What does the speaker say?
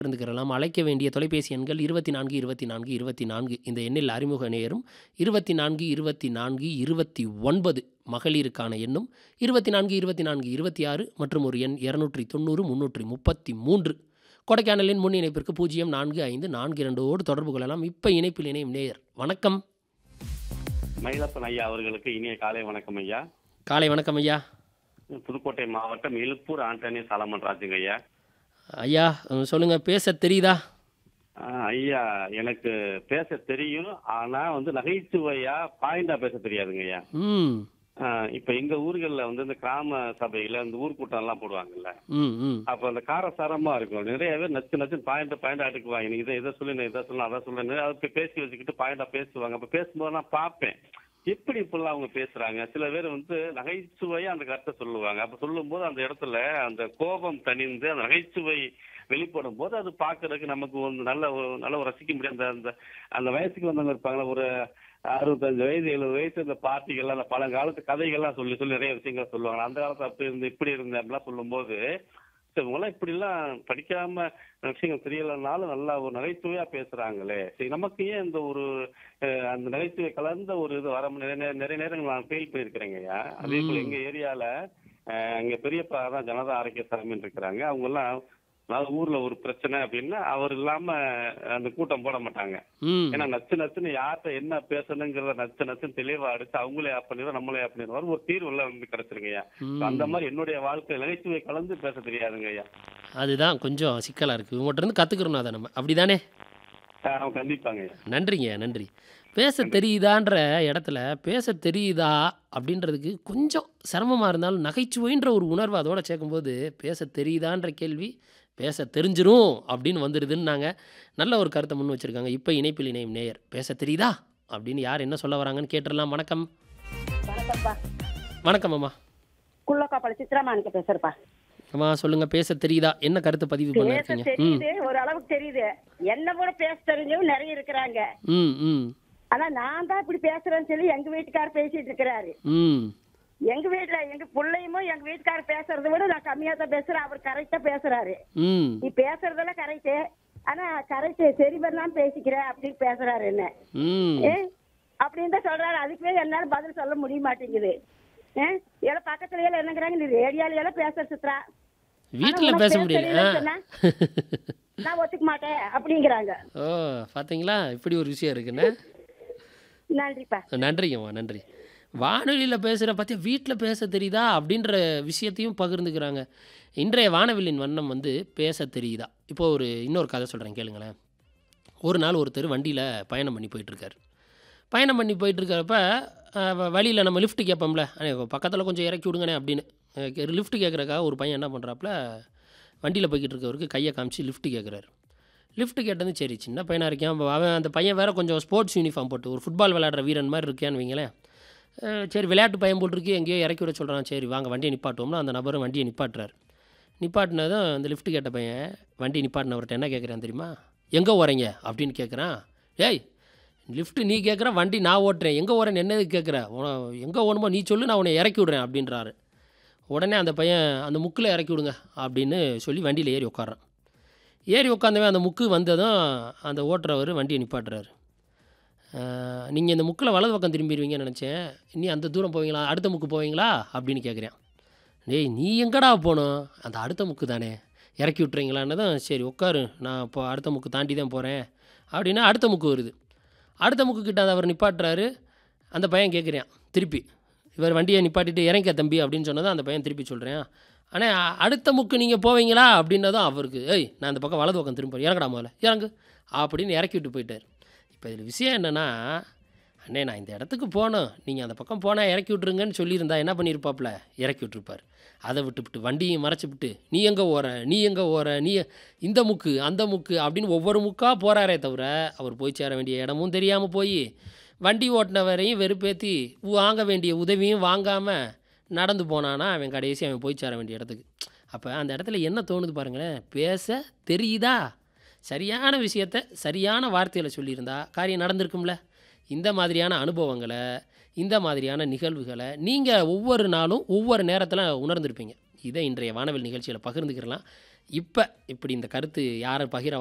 இருந்துக்கிறலாம் அழைக்க வேண்டிய தொலைபேசி எண்கள் இருபத்தி நான்கு இருபத்தி நான்கு இருபத்தி நான்கு இந்த எண்ணில் அறிமுக நேயரும் இருபத்தி நான்கு இருபத்தி நான்கு இருபத்தி ஒன்பது மகளிருக்கான எண்ணும் இருபத்தி நான்கு இருபத்தி நான்கு இருபத்தி ஆறு மற்றும் ஒரு எண் இரநூற்றி தொண்ணூறு முந்நூற்றி முப்பத்தி மூன்று கொடைக்கானலின் முன் இணைப்பிற்கு பூஜ்ஜியம் நான்கு ஐந்து நான்கு இரண்டோடு தொடர்பு கொள்ளலாம் இப்போ இணைப்பில் இணையும் நேயர் வணக்கம் மயிலப்பன் ஐயா அவர்களுக்கு இனிய காலை வணக்கம் ஐயா காலை வணக்கம் ஐயா புதுக்கோட்டை மாவட்டம் இழுப்பூர் ஆண்டனி சாலமன் ராஜுங்க ஐயா ஐயா அஹ், சொல்லுங்க பேச தெரியுதா ஆஹ் ஐயா எனக்கு பேச தெரியும் ஆனா வந்து நகைச்சுவையா பாயிண்டா பேச தெரியாதுங்க ஐயா ம் ஆஹ் இப்ப எங்க ஊர்கள்ல வந்து இந்த கிராம சபையில இந்த ஊர்க்கூட்டம் எல்லாம் போடுவாங்கல்ல ம் ம் அப்ப அந்த காரசாரமா இருக்கும் நிறைய பேர் நச்சு நச்சு பாயிண்ட் பாயிண்ட் அடுக்குவாங்க நீ இதை இதை சொல்லு நான் இதை சொல்லு அதை சொல்லு அதை போய் பேசி வச்சுக்கிட்டு பாயிண்டா பேசுவாங்க அப்ப பேசும்போது நான் பார்ப்பேன் எப்படி இப்படிலாம் அவங்க பேசுறாங்க சில பேர் வந்து நகைச்சுவையா அந்த கருத்தை சொல்லுவாங்க அப்ப சொல்லும்போது அந்த இடத்துல அந்த கோபம் தணிந்து அந்த நகைச்சுவை வெளிப்படும் போது அது பார்க்கறதுக்கு நமக்கு ஒரு நல்ல ஒரு நல்ல ஒரு ரசிக்க முடியும் அந்த அந்த அந்த வயசுக்கு வந்தவங்க இருப்பாங்களா ஒரு அறுபத்தஞ்சு வயசு எழுபது வயசு இந்த பார்ட்டிகள்லாம் அந்த பழங்காலத்து கதைகள்லாம் சொல்லி சொல்லி நிறைய விஷயங்கள் சொல்லுவாங்க அந்த காலத்துல அப்படி இருந்து இப்படி இருந்து அப்படிலாம் சொல்லும்போது சரி இவங்கெல்லாம் இப்படிலாம் படிக்காம விஷயங்கள் தெரியலனாலும் நல்லா ஒரு நகைச்சுவையா பேசுறாங்களே சரி நமக்கு ஏன் இந்த ஒரு அஹ், அந்த நகைச்சுவை கலந்த ஒரு இது வர நிறைய நே- நிறைய நேரங்கள் நான் ஃபெயில் பண்ணியிருக்கிறேங்க ஐயா அதே போல எங்க ஏரியால அஹ், அங்க பெரியப்பா தான் ஜனதா ஆரோக்கியசாமின்னு இருக்கிறாங்க அவங்க எல்லாம் அதாவது ஊர்ல ஒரு பிரச்சனை அப்படின்னா அவர் இல்லாம அந்த கூட்டம் போட மாட்டாங்க ம் ஏன்னா நச்சு நச்சுன்னு யார்கிட்ட என்ன பேசணுங்கிறத நச்சு நச்சுன்னு தெளிவா அடிச்சு அவங்களே ஆப் பண்ணிடுவோம் நம்மளே ஆப் பண்ணிடுவோம் ஒரு தீர்வு எல்லாம் வந்து கிடைச்சிருங்க ஐயா ம். அந்த மாதிரி என்னுடைய வாழ்க்கை நகைச்சுவை கலந்து பேச தெரியாதுங்க ஐயா அதுதான் கொஞ்சம் சிக்கலாக இருக்குது உங்கள்கிட்ட இருந்து கற்றுக்கிறோம் அதை நம்ம அப்படி தானே ஆஹ் கண்டிப்பாங்க ஐயா நன்றிங்க நன்றி பேச தெரியுதான்ற இடத்துல பேச தெரியுதா அப்படின்றதுக்கு கொஞ்சம் சிரமமாக இருந்தாலும் நகைச்சுவைன்ற ஒரு உணர்வு அதோட சேர்க்கும்போது பேச தெரியுதான்ற கேள்வி பேச தெரிஞ்சிரும் அப்படின்னு வந்துடுதுன்னாங்க நல்ல ஒரு கருத்தை முன் வச்சுருக்காங்க இப்போ இணைப்பில் இணையும் நேயர் பேச தெரியுதா அப்படின்னு யார் என்ன சொல்ல வராங்கன்னு கேட்டுடலாம் வணக்கம் வணக்கம்ப்பா வணக்கம் அம்மா குள்ளக்காப்பாள சித்ராமாணிக்க பேசுறப்பா அம்மா சொல்லுங்கள் பேச தெரியுதா என்ன கருத்து பதிவு பண்ண பேச இருக்கீங்க ம் தெரியுது ஒரு அளவுக்கு தெரியுது என்ன கூட பேச தெரிஞ்சவங்க நிறைய இருக்கிறாங்க ம் ம் ஆனா நான் தான் இப்படி பேசுறேன்னு சொல்லி எங்க வீட்டுக்காரர் பேசிட்டு இருக்கிறாரு ம் எங்க வீட்டுல எங்க பிள்ளையுமோ எங்க வீட்டுக்காரர் பேசுறதை விட நான் கம்மியா தான் பேசுறேன் அவர் கரெக்டா பேசுறாரு ம் நீ பேசுறதெல்லாம் கரெக்டு ஆனா கரெக்ட் சரி பண்ணலாம் பேசிக்கிறேன் அப்படின்னு பேசுறாரு என்ன ம் ஏ அப்படின்னு தான் சொல்றாரு அதுக்குவே என்னால பதில் சொல்ல முடிய மாட்டேங்குது ஏ எல்லாம் பக்கத்துல எல்லாம் என்னங்கிறாங்க நீ ரேடியோல எல்லாம் பேசுற சித்ரா வீட்டில் ஆனா பேச உனக்கு முடியல தெரியலன்னு சொன்னா, நான் ஒத்துக்க மாட்டேன் அப்படிங்கிறாங்க ஓ பார்த்தீங்களா இப்படி ஒரு விஷயம் இருக்குன்னு நன்றிப்பா நன்றிங்கம்மா நன்றி வானொலியில் பேசுகிற பற்றி வீட்டில் பேச தெரியுதா அப்படின்ற விஷயத்தையும் பகிர்ந்துக்கிறாங்க இன்றைய வானவில்லின் வண்ணம் வந்து பேச தெரியுதா இப்போ ஒரு இன்னொரு கதை சொல்கிறேன் கேளுங்களேன் ஒரு நாள் ஒருத்தர் வண்டியில் பயணம் பண்ணி போயிட்டுருக்காரு பயணம் பண்ணி போயிட்டுருக்கிறப்ப வழியில் நம்ம லிஃப்ட் கேட்போம்ல பக்கத்தில் கொஞ்சம் இறக்கி விடுங்கண்ணே அப்படின்னு லிஃப்ட் கேட்குறக்காக ஒரு பையன் என்ன பண்ணுறாப்புல வண்டியில் போய்கிட்டு இருக்கவருக்கு கையை காமிச்சு லிஃப்ட் கேட்குறாரு லிஃப்ட் கேட்டது சரி சின்ன பையனாக இருக்கேன் அப்ப அவன் அந்த பையன் வேறு கொஞ்சம் ஸ்போர்ட்ஸ் யூனிஃபார்ம் போட்டு ஒரு ஃபுட்பால் விளையாடுற வீரன் மாதிரி இருக்கேன்னு வைங்களேன் அஹ் சரி விளையாட்டு பையன் போட்டிருக்கு எங்கேயோ இறக்கி விட சொல்கிறான் சரி வாங்க வண்டியை நிப்பாட்டுவோம்னா அந்த நபரும் வண்டியை நிப்பாட்டுறாரு நிப்பாட்டினதும் அந்த லிஃப்ட் கேட்ட பையன் வண்டி நிப்பாட்டினவர்கிட்ட என்ன கேட்குறான் தெரியுமா எங்கே ஓரீங்க அப்படின்னு கேட்குறான் ஏய் லிஃப்ட்டு நீ கேட்குற வண்டி நான் ஓட்டுறேன் எங்கே ஓரேன்னு என்னது கேட்குற எங்கே ஓணுமோ நீ சொல்லு நான் உன்னை இறக்கி விடுறேன் அப்படின்றாரு உடனே அந்த பையன் அந்த முக்கில் இறக்கி விடுங்க அப்படின்னு சொல்லி வண்டியில் ஏறி உட்கார்றான் ஏறி உட்காந்தவன் அந்த முக்கு வந்ததும் அந்த ஓட்டுறவர் வண்டியை நிப்பாட்டுறாரு நீங்கள் இந்த முக்கில் வலது பக்கம் திரும்பிடுவீங்கன்னு நினச்சேன் நீ அந்த தூரம் போவீங்களா அடுத்த முக்கு போவீங்களா அப்படின்னு கேட்குறேன் டேய் நீ எங்கடா போகணும் அந்த அடுத்த முக்கு தானே இறக்கி விட்றீங்களான்னதும் சரி உட்காரு நான் இப்போ அடுத்த முக்கு தாண்டி தான் போகிறேன் அப்படின்னா அடுத்த முக்கு வருது அடுத்த முக்கு கிட்ட அவர் நிப்பாட்டுறாரு அந்த பையன் கேட்குறேன் திருப்பி இவர் வண்டியை நிப்பாட்டிட்டு இறங்க தம்பி அப்படின்னு சொன்னதும் அந்த பையன் திருப்பி சொல்கிறேன் ஆனால் அடுத்த முக்கு நீங்கள் போவீங்களா அப்படின்னதும் அவருக்கு ஏய் நான் அந்த பக்கம் வலது பக்கம் திரும்ப போறேன். இறங்கடா முதல்ல இறங்கு அப்படின்னு இறக்கி விட்டு போயிட்டார் இப்போ இதில் விஷயம் என்னென்னா அண்ணே நான் இந்த இடத்துக்கு போகணும் நீங்கள் அந்த பக்கம் போனால் இறக்கி விட்ருங்கன்னு சொல்லியிருந்தா என்ன பண்ணியிருப்பாப்புல இறக்கி விட்டுருப்பார் அதை விட்டுவிட்டு வண்டியும் மறைச்சி விட்டு நீ எங்கே ஓர நீ எங்கே ஓர நீ இந்த முக்கு அந்த முக்கு அப்படின்னு ஒவ்வொரு முக்காக போகிறாரே தவிர அவர் போய் சேர வேண்டிய இடமும் தெரியாமல் போய் வண்டி ஓட்டினவரையும் வெறுப்பேற்றி வாங்க வேண்டிய உதவியும் வாங்காமல் நடந்து போனானா அவன் கடைசி அவன் போய் சேர வேண்டிய இடத்துக்கு அப்போ அந்த இடத்துல என்ன தோணுது பாருங்களேன் பேச தெரியுதா சரியான விஷயத்த சரியான வார்த்தையில் சொல்லியிருந்தா காரியம் நடந்திருக்கும்ல இந்த மாதிரியான அனுபவங்களை இந்த மாதிரியான நிகழ்வுகளை நீங்கள் ஒவ்வொரு நாளும் ஒவ்வொரு நேரத்தில் உணர்ந்திருப்பீங்க இதை இன்றைய வானவில் நிகழ்ச்சியில் பகிர்ந்துக்கிறலாம் இப்போ இப்படி இந்த கருத்து யாரை பகிர